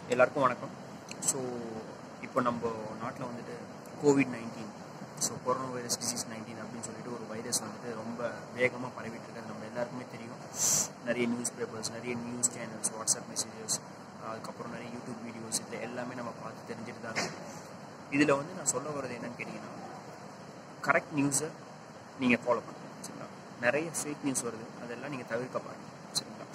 எல்லாருக்கும் வணக்கம் ஸோ இப்போ நம்ம நாட்டில் வந்துட்டு COVID nineteen so corona virus disease nineteen அப்படின்னு சொல்லிட்டு ஒரு வைரஸ் வந்துட்டு ரொம்ப வேகமாக பரவிட்டு இருக்கிறது நம்ம எல்லாருக்குமே தெரியும் நிறைய நியூஸ் பேப்பர்ஸ் நிறைய நியூஸ் சேனல்ஸ் வாட்ஸ்அப் மெசேஜஸ் அதுக்கப்புறம் நிறைய யூடியூப் வீடியோஸ் இதில் எல்லாமே நம்ம பார்த்து தெரிஞ்சுட்டு தான் இருக்கோம் இதில் வந்து நான் சொல்ல வர்றது என்னன்னு கேட்டிங்கன்னா கரெக்ட் நியூஸை நீங்கள் ஃபாலோ பண்ணுங்க சரிங்களா நிறைய ஃபேக் நியூஸ் வருது அதெல்லாம் நீங்கள் தவிர்க்க பாருங்க சரிங்களா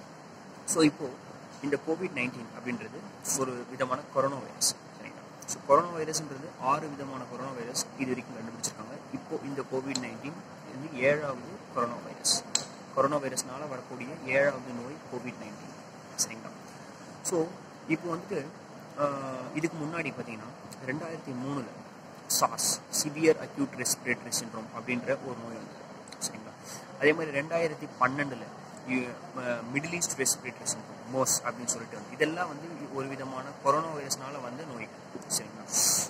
ஸோ இப்போது இந்த கோவிட் நைன்டீன் அப்படின்றது ஒரு விதமான கொரோனா வைரஸ் சரிங்களா ஸோ கொரோனா வைரஸ்ன்றது ஆறு விதமான கொரோனா வைரஸ் இது வரைக்கும் கண்டுபிடிச்சிருக்காங்க இப்போ இந்த கோவிட் நைன்டீன் வந்து ஏழாவது கொரோனா வைரஸ் கொரோனா வைரஸ்னால வரக்கூடிய ஏழாவது நோய் கோவிட் நைன்டீன் சரிங்களா ஸோ இப்போ வந்துட்டு ஆஹ், இதுக்கு முன்னாடி பார்த்தீங்கன்னா ரெண்டாயிரத்தி மூணில் சாஸ் சிவியர் அக்யூட் ரெஸ்பிரேட்டரி சிண்ட்ரோம் அப்படின்ற ஒரு நோய் வந்தது சரிங்களா அதே மாதிரி ரெண்டாயிரத்தி பன்னெண்டில் மிடில் ஈஸ்ட் ரெஸ்பிரேட்டரி சிண்ட்ரோம் மோஸ் அப்படின்னு சொல்லிட்டு வந்து இதெல்லாம் வந்து ஒரு விதமான கொரோனா வைரஸ்னால வந்த நோய்கள் சரிங்களா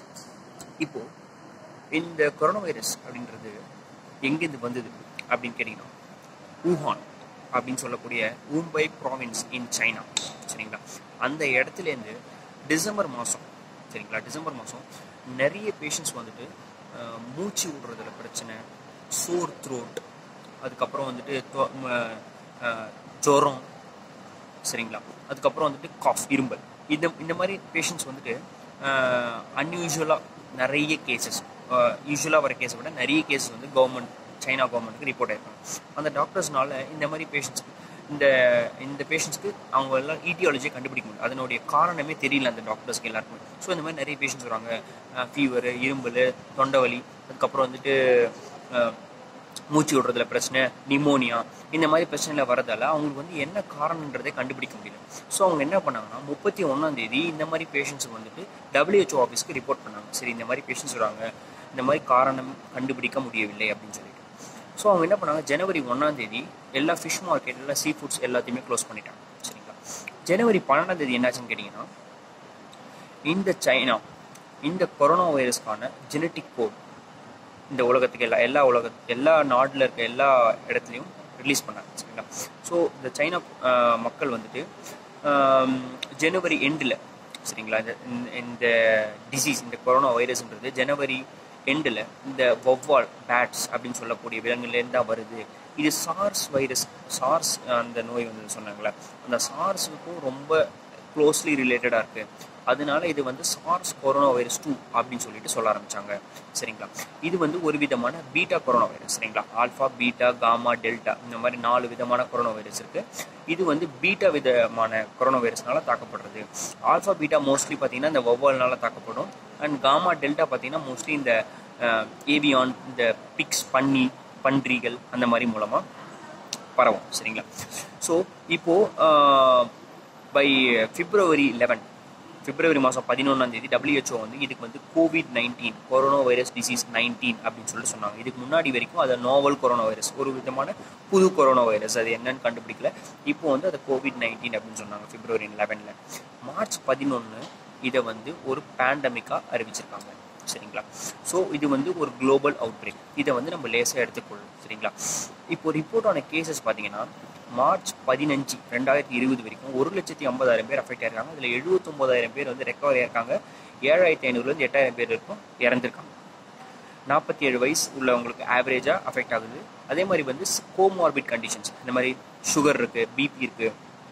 இப்போ இந்த கொரோனா வைரஸ் அப்படின்றது எங்கேருந்து வந்தது அப்படின்னு கேட்டிங்கன்னா ஊஹான் அப்படின்னு சொல்லக்கூடிய ஊம்பை ப்ராவின்ஸ் இன் சைனா சரிங்களா அந்த இடத்துலேருந்து டிசம்பர் மாதம் சரிங்களா டிசம்பர் மாதம் நிறைய பேஷண்ட்ஸ் வந்துட்டு அஹ், மூச்சு விடுறதுல பிரச்சனை சோர் த்ரோட் அதுக்கப்புறம் வந்துட்டு தொ- ம- அஹ், ஜுரம் சரிங்களா அதுக்கப்புறம் வந்துட்டு காஃப் இரும்பல் இந்த இந்த மாதிரி பேஷண்ட்ஸ் வந்துட்டு அன்யூஷுவலாக நிறைய கேசஸ் யூஸ்வலாக வர கேஸை விட நிறைய கேசஸ் வந்து கவர்மெண்ட் சைனா கவர்மெண்ட்டுக்கு ரிப்போர்ட் ஆயிருக்காங்க அந்த டாக்டர்ஸ்னால இந்த மாதிரி பேஷண்ட்ஸ்க்கு இந்த இந்த பேஷண்ட்ஸ்க்கு அவங்க எல்லாம் ஈட்டியாலஜியை கண்டுபிடிக்க முடியும் அதனுடைய காரணமே தெரியல அந்த டாக்டர்ஸ்க்கு எல்லாருக்குமே ஸோ இந்த மாதிரி நிறைய பேஷண்ட்ஸ் வராங்க ஃபீவர் இரும்பல் தொண்டை அதுக்கப்புறம் வந்துட்டு அஹ், மூச்சு விடுறதுல பிரச்சனை நிமோனியா இந்த மாதிரி பிரச்சனைல வரதால அவங்களுக்கு வந்து என்ன காரணன்றதை கண்டுபிடிக்க முடியல ஸோ அவங்க என்ன பண்ணாங்கன்னா முப்பத்தி ஒன்றாம் தேதி இந்த மாதிரி பேஷண்ட்ஸுக்கு வந்துட்டு WHO ஆஃபீஸ்க்கு ரிப்போர்ட் பண்ணாங்க சரி இந்த மாதிரி பேஷண்ட்ஸ் வராங்க இந்த மாதிரி காரணம் கண்டுபிடிக்க முடியவில்லை அப்படின்னு சொல்லிட்டு ஸோ அவங்க என்ன பண்ணாங்க ஜனவரி ஒன்றாம் தேதி எல்லா ஃபிஷ் மார்க்கெட் எல்லா சீ ஃபுட்ஸ் எல்லாத்தையுமே க்ளோஸ் பண்ணிட்டாங்க சரிங்களா ஜனவரி பன்னெண்டாம் தேதி என்னாச்சுன்னு கேட்டிங்கன்னா இந்த சைனா இந்த கொரோனா வைரஸ்க்கான ஜெனட்டிக் கோட் இந்த உலகத்துக்கு எல்லா எல்லா உலக எல்லா நாட்டில் இருக்க எல்லா இடத்துலையும் ரிலீஸ் பண்ணாங்க சரிங்களா ஸோ இந்த சைனா ஆஹ், மக்கள் வந்துட்டு ஆம், ஜனவரி எண்டில் சரிங்களா இந்த இந்த- இந்த டிசீஸ் இந்த கொரோனா வைரஸ்ன்றது ஜனவரி எண்டில் இந்த வௌவால் பேட்ஸ் அப்படின்னு சொல்லக்கூடிய விலங்குலேருந்து தான் வருது இது சார்ஸ் வைரஸ் சார்ஸ் அந்த நோய் வந்து சொன்னாங்களே அந்த சார்ஸுக்கும் ரொம்ப க்ளோஸ்லி ரிலேட்டடாக இருக்குது அதனால இது வந்து சார்ஸ் கொரோனா வைரஸ் டூ அப்படின்னு சொல்லிட்டு சொல்ல ஆரம்பிச்சாங்க சரிங்களா இது வந்து ஒரு விதமான பீட்டா கொரோனா வைரஸ் சரிங்களா ஆல்ஃபா பீட்டா காமா டெல்டா இந்த மாதிரி நாலு விதமான கொரோனா வைரஸ் இருக்கு இது வந்து பீட்டா விதமான கொரோனா வைரஸ்னால தாக்கப்படுறது ஆல்ஃபா பீட்டா மோஸ்ட்லி பார்த்தீங்கன்னா இந்த வௌவால்னால தாக்கப்படும் அண்ட் காமா டெல்டா பார்த்தீங்கன்னா மோஸ்ட்லி இந்த ஏவியான் இந்த பிக்ஸ் பன்னி பன்றிகள் அந்த மாதிரி மூலமாக பரவும் சரிங்களா ஸோ இப்போது பை பிப்ரவரி லெவன் பிப்ரவரி மாதம் பதினொன்றாம் தேதி WHO வந்து இதுக்கு வந்து COVID nineteen corona virus disease nineteen அப்படின்னு சொல்லிட்டு சொன்னாங்க இதுக்கு முன்னாடி வரைக்கும் அது நோவல் கொரோனா வைரஸ் ஒரு விதமான புது கொரோனா வைரஸ் அது என்னன்னு கண்டுபிடிக்கல இப்போ வந்து அது கோவிட் நைன்டீன் அப்படின்னு சொன்னாங்க பிப்ரவரி லெவனில் மார்ச் பதினொன்று இதை வந்து ஒரு பேண்டமிக்காக அறிவிச்சிருக்காங்க சரிங்களா ஸோ இது வந்து ஒரு குளோபல் அவுட் பிரேக் இதை வந்து நம்ம லேசாக எடுத்துக்கொள்ளும் சரிங்களா இப்போ ரிப்போர்ட் ஆன கேசஸ் பார்த்தீங்கன்னா மார்ச் பதினஞ்சு ரெண்டாயிரத்தி இருபது வரைக்கும் ஒரு லட்சத்தி ஐம்பதாயிரம் பேர் அஃபெக்ட் ஆயிருக்காங்க இதில் எழுபத்தொம்போதாயிரம் பேர் வந்து ரெக்கவர் ஆயிருக்காங்க ஏழாயிரத்தி ஐநூறுலேருந்து எட்டாயிரம் பேர் இருக்கும் இறந்துருக்காங்க நாற்பத்தி ஏழு வயசு உள்ளவங்களுக்கு ஆவரேஜாக அஃபெக்ட் ஆகுது அதே மாதிரி வந்து கோமார்பிட் கண்டிஷன்ஸ் இந்த மாதிரி சுகர் இருக்குது பிபி இருக்குது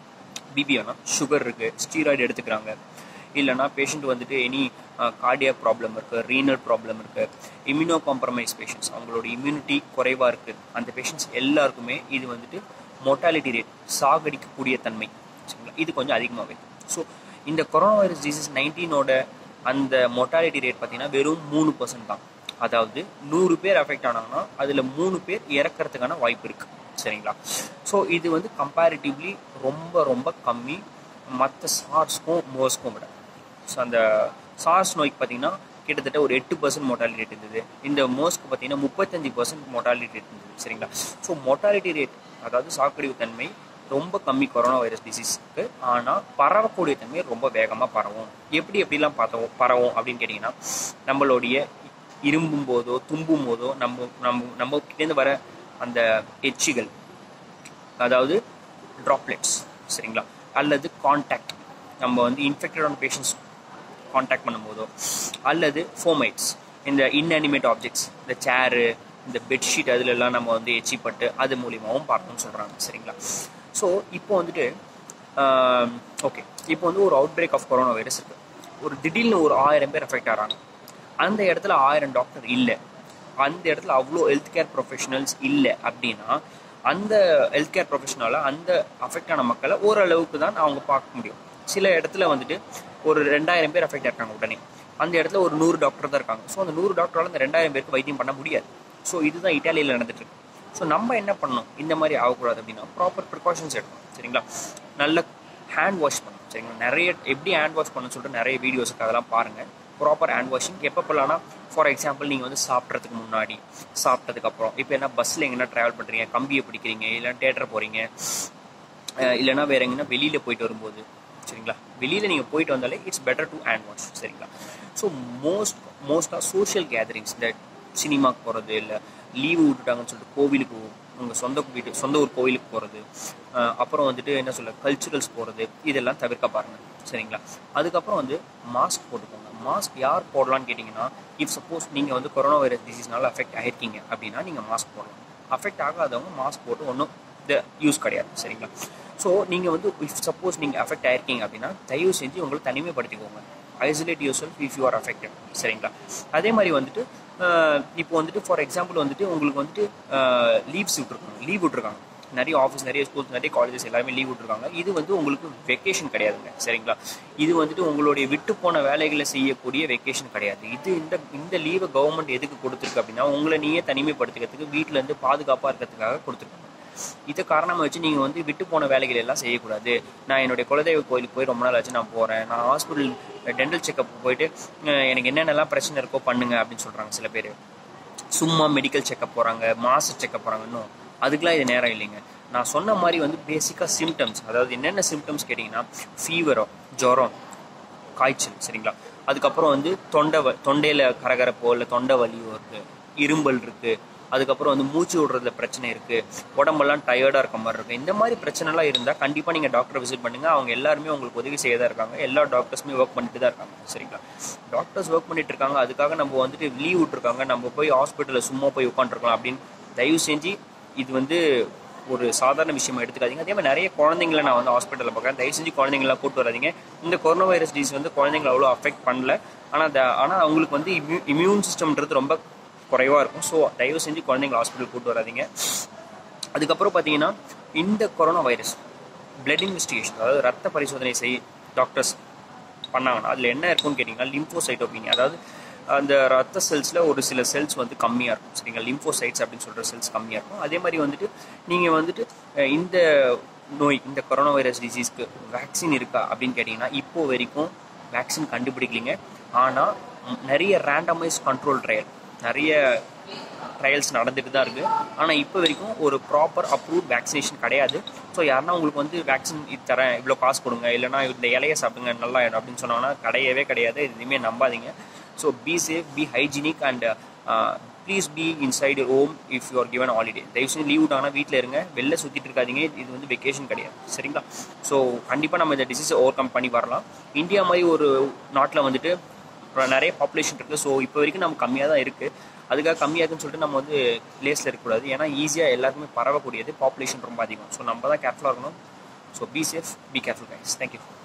பிபி வேணாம் சுகர் இருக்குது ஸ்டீராய்டு எடுத்துக்கிறாங்க இல்லைனா பேஷண்ட் வந்துட்டு எனி கார்டியா ப்ராப்ளம் இருக்குது ரீனல் ப்ராப்ளம் இருக்குது இம்யூனோ காம்ப்ரமைஸ் பேஷண்ட்ஸ் அவங்களோட இம்யூனிட்டி குறைவாக இருக்குது அந்த பேஷண்ட்ஸ் எல்லாருக்குமே இது வந்துட்டு மொட்டாலிட்டி ரேட் சாகடிக்கக்கூடிய தன்மை சரிங்களா இது கொஞ்சம் அதிகமாகவே ஸோ இந்த கொரோனா வைரஸ் டிசீஸ் நைன்டீனோட அந்த மொட்டாலிட்டி ரேட் பார்த்தீங்கன்னா வெறும் மூணு பர்சன்ட் தான் அதாவது நூறு பேர் அஃபெக்ட் ஆனாங்கன்னா அதில் மூணு பேர் இறக்கறதுக்கான வாய்ப்பு இருக்குது சரிங்களா ஸோ இது வந்து கம்பேரிட்டிவ்லி ரொம்ப ரொம்ப கம்மி மற்ற சார்ஸ்க்கும் மோஸ்க்கும் விட ஸோ அந்த சார்ஸ் நோய்க்கு பார்த்தீங்கன்னா கிட்டத்தட்ட ஒரு எட்டு பர்சன்ட் மோட்டாலிட்டி ரேட் இருந்தது இந்த மோஸ்க்கு பார்த்தீங்கன்னா முப்பத்தஞ்சு பர்சன்ட் மோட்டாலிட்டி ரேட் இருந்தது சரிங்களா ஸோ மோட்டாலிட்டி ரேட் அதாவது சாக்கடிவு தன்மை ரொம்ப கம்மி கொரோனா வைரஸ் டிசீஸ்க்கு ஆனால் பரவக்கூடிய தன்மை ரொம்ப வேகமாக பரவும் எப்படி எப்படிலாம் பார்த்தோம் பரவும் அப்படின்னு கேட்டிங்கன்னா நம்மளுடைய இரும்பும் போதோ தும்பும் போதோ நம்ம நம்ம நம்ம கிட்டேருந்து வர அந்த எச்சிகள் அதாவது ட்ராப்லெட்ஸ் சரிங்களா அல்லது காண்டாக்ட் நம்ம வந்து இன்ஃபெக்டடான பேஷண்ட்ஸ் காண்டாக்ட் பண்ணும்போதோ அல்லது ஃபோமைட்ஸ் இந்த இன்அனிமேட் ஆப்ஜெக்ட்ஸ் இந்த சேரு இந்த பெட்ஷீட் அதுலெல்லாம் நம்ம வந்து எச்சிப்பட்டு அது மூலியமாகவும் பார்க்கணும்னு சொல்கிறாங்க சரிங்களா ஸோ இப்போ வந்துட்டு ஓகே இப்போ வந்து ஒரு outbreak of corona virus இருக்குது ஒரு திடீர்னு ஒரு ஆயிரம் பேர் எஃபெக்ட் ஆகிறாங்க அந்த இடத்துல ஆயிரம் டாக்டர் இல்லை அந்த இடத்துல அவ்வளோ ஹெல்த் கேர் ப்ரொஃபஷனல்ஸ் இல்லை அப்படின்னா அந்த ஹெல்த் கேர் ப்ரொஃபஷனலாக அந்த அஃபெக்ட் ஆன மக்களை ஓரளவுக்கு தான் அவங்க பார்க்க முடியும் சில இடத்துல வந்துட்டு ஒரு ரெண்டாயிரம் பேர் அஃபெக்ட் ஆயிருக்காங்க உடனே அந்த இடத்துல ஒரு நூறு டாக்டர் தான் இருக்காங்க ஸோ அந்த நூறு டாக்டரால் அந்த ரெண்டாயிரம் பேருக்கு வைத்தியம் பண்ண முடியாது ஸோ இதுதான் இட்டாலியில் நடந்துட்டு இருக்கு ஸோ நம்ம என்ன பண்ணணும் இந்த மாதிரி ஆகக்கூடாது அப்படின்னா ப்ராப்பர் ப்ரிகாஷன்ஸ் எடுக்கணும் சரிங்களா நல்ல ஹேண்ட் வாஷ் பண்ணணும் சரிங்களா நிறைய எப்படி ஹேண்ட் வாஷ் பண்ணணும்னு சொல்லிட்டு நிறைய வீடியோஸுக்கு அதெல்லாம் பாருங்கள் ப்ராப்பர் ஹேண்ட் வாஷிங் எப்போ பண்ணலாம்னா ஃபார் எக்ஸாம்பிள் நீங்கள் வந்து சாப்பிட்றதுக்கு முன்னாடி சாப்பிட்டதுக்கு அப்புறம் இப்போ என்ன பஸ்ஸில் எங்கன்னா ட்ராவல் பண்ணுறீங்க கம்பியை பிடிக்கிறீங்க இல்லை தேட்டர் போகிறீங்க இல்லைன்னா வேற எங்கன்னா வெளியில் போயிட்டு வரும்போது சரிங்களா வெளியில் நீங்கள் போயிட்டு வந்தாலே it's better to hand wash சரிங்களா ஸோ மோஸ்ட் மோஸ்ட்டாக சோஷியல் கேதரிங்ஸ் இந்த சினிமாக்கு போகிறது இல்லை லீவு விட்டுட்டாங்கன்னு சொல்லிட்டு கோவிலுக்கு உங்கள் சொந்த வீட்டு சொந்த ஊர் கோவிலுக்கு போகிறது அப்புறம் வந்துட்டு என்ன சொல்ல கல்ச்சுரல்ஸ் போகிறது இதெல்லாம் தவிர்க்க பாருங்கள் சரிங்களா அதுக்கப்புறம் வந்து மாஸ்க் போட்டுக்கோங்க மாஸ்க் யார் போடலான்னு கேட்டிங்கன்னா இஃப் சப்போஸ் நீங்கள் வந்து கொரோனா வைரஸ் டிசீஸ்னால அஃபெக்ட் ஆகிருக்கீங்க அப்படின்னா நீங்கள் மாஸ்க் போடலாம் அஃபெக்ட் ஆகாதவங்க மாஸ்க் போட்டு ஒன்றும் இந்த யூஸ் கிடையாது சரிங்களா ஸோ நீங்கள் வந்து இஃப் சப்போஸ் நீங்கள் அஃபெக்ட் ஆயிருக்கீங்க அப்படின்னா தயவு செஞ்சு உங்களை தனிமைப்படுத்திக்கோங்க isolate yourself if you are affected சரிங்களா அதே மாதிரி வந்துட்டு இப்போ வந்துட்டு ஃபார் எக்ஸாம்பிள் வந்துட்டு உங்களுக்கு வந்துட்டு லீவ்ஸ் விட்ருக்காங்க லீவ் விட்ருக்காங்க நிறைய ஆஃபீஸ் நிறைய ஸ்கூல்ஸ் நிறைய காலேஜஸ் எல்லாருமே லீவ் விட்ருக்காங்க இது வந்து உங்களுக்கு வெக்கேஷன் கிடையாதுங்க சரிங்களா இது வந்துட்டு உங்களுடைய விட்டு போன வேலைகளை செய்யக்கூடிய வெக்கேஷன் கிடையாது இது இந்த இந்த லீவை கவர்மெண்ட் எதுக்கு கொடுத்துருக்கு அப்படின்னா உங்களை நீயே தனிமைப்படுத்திக்கிறதுக்கு வீட்டிலேருந்து பாதுகாப்பாக இருக்கிறதுக்காக கொடுத்துருக்காங்க இதை காரணமாக வச்சு நீங்கள் வந்து விட்டு போன வேலைகள் எல்லாம் செய்யக்கூடாது நான் என்னுடைய குலதெய்வ கோயிலுக்கு போய் ரொம்ப நாள் ஆச்சு நான் போகிறேன் நான் ஹாஸ்பிட்டல் டென்டல் செக்கப் போயிட்டு எனக்கு என்னென்னலாம் பிரச்சனை இருக்கோ பண்ணுங்க அப்படின்னு சொல்கிறாங்க சில பேர் சும்மா மெடிக்கல் செக்கப் போகிறாங்க மாச செக்கப் போகிறாங்க இன்னும் அதுக்கெலாம் இது நேரம் இல்லைங்க நான் சொன்ன மாதிரி வந்து பேசிக்காக சிம்டம்ஸ் அதாவது என்னென்ன சிம்டம்ஸ் கேட்டிங்கன்னா ஃபீவரோ ஜுரம் காய்ச்சல் சரிங்களா அதுக்கப்புறம் வந்து தொண்டை வ தொண்டையில் கரகரப்போ இல்லை தொண்டை வலியோ இருக்குது இரும்பல் இருக்குது அதுக்கப்புறம் வந்து மூச்சு விடுறதுல பிரச்சனை இருக்குது உடம்பெல்லாம் டயர்டாக இருக்க மாதிரி இருக்குது இந்த மாதிரி பிரச்சனைலாம் இருந்தால் கண்டிப்பாக நீங்கள் டாக்டரை விசிட் பண்ணுங்கள் அவங்க எல்லாருமே உங்களுக்கு உதவி செய்ய தான் இருக்காங்க எல்லா டாக்டர்ஸுமே ஒர்க் பண்ணிட்டு தான் இருக்காங்க சரிங்களா டாக்டர்ஸ் ஒர்க் பண்ணிட்டு இருக்காங்க அதுக்காக நம்ம வந்துட்டு லீவ் விட்டுருக்காங்க நம்ம போய் ஹாஸ்பிட்டலில் சும்மா போய் உட்காந்துருக்கலாம் அப்படின்னு தயவு செஞ்சு இது வந்து ஒரு சாதாரண விஷயமா எடுத்துக்காதீங்க அதே மாதிரி நிறைய குழந்தைங்கள நான் வந்து ஹாஸ்பிட்டலில் பார்க்குறேன் தயவு செஞ்சு குழந்தைங்களாம் கூட்டு வராதிங்க இந்த கொரோனா வைரஸ் டிசீஸ் வந்து குழந்தைங்களை அவ்வளோ அஃபெக்ட் பண்ணல ஆனால் ஆனால் அவங்களுக்கு வந்து இம்யூ இம்யூன் சிஸ்டம்ன்றது ரொம்ப குறைவாக இருக்கும் ஸோ தயவு செஞ்சு குழந்தைங்களை ஹாஸ்பிட்டல் கூட்டு வராதிங்க அதுக்கப்புறம் பார்த்தீங்கன்னா இந்த கொரோனா வைரஸ் பிளட் இன்வெஸ்டிகேஷன் அதாவது ரத்த பரிசோதனை செய் டாக்டர்ஸ் பண்ணாங்கன்னா அதில் என்ன இருக்கும்னு கேட்டிங்கன்னா லிம்போசைட்டோபினியா அதாவது அந்த ரத்த செல்ஸில் ஒரு சில செல்ஸ் வந்து கம்மியாக இருக்கும் சரிங்களா லிம்போசைட்ஸ் அப்படின்னு சொல்கிற செல்ஸ் கம்மியாக இருக்கும் அதே மாதிரி வந்துட்டு நீங்கள் வந்துட்டு இந்த நோய் இந்த கொரோனா வைரஸ் டிசீஸ்க்கு வேக்சின் இருக்கா அப்படின்னு கேட்டிங்கன்னா இப்போ வரைக்கும் வேக்சின் கண்டுபிடிக்கலிங்க ஆனால் நிறைய ரேண்டமைஸ் கண்ட்ரோல் ட்ரையல் நிறைய ட்ரையல்ஸ் நடந்துட்டு தான் இருக்குது ஆனால் இப்போ வரைக்கும் ஒரு ப்ராப்பர் அப்ரூவ் வேக்சினேஷன் கிடையாது ஸோ யாருன்னா உங்களுக்கு வந்து வேக்சின் இது தரேன் இவ்வளோ காசு கொடுங்க இல்லைனா இந்த இலையை சாப்பிடுங்க நல்லா அப்படின்னு சொன்னாங்கன்னா கிடையவே கிடையாது எதுவுமே நம்பாதீங்க so be safe be hygienic and please be inside home if you are given holiday தயவு செஞ்சு லீவ் விட்டாங்கன்னா வீட்டில் இருங்க வெளில சுற்றிட்டு இருக்காதீங்க இது வந்து வெக்கேஷன் கிடையாது சரிங்களா ஸோ கண்டிப்பாக நம்ம இந்த டிசீஸை ஓவர் கம் பண்ணி வரலாம் இந்தியா மாதிரி ஒரு நாட்டில் வந்துட்டு நிறைய பாப்புலேஷன் இருக்குது ஸோ இப்போ வரைக்கும் நம்ம கம்மியாக தான் இருக்குது அதுக்காக கம்மியாக இருக்குன்னு சொல்லிட்டு நம்ம வந்து பிளேஸில் இருக்கக்கூடாது ஏன்னா ஈஸியாக எல்லாருக்குமே பரவக்கூடியது பாப்புலேஷன் ரொம்ப அதிகம் ஸோ நம்ம தான் கேர்ஃபுல்லாக இருக்கணும் so be safe be careful guys thank you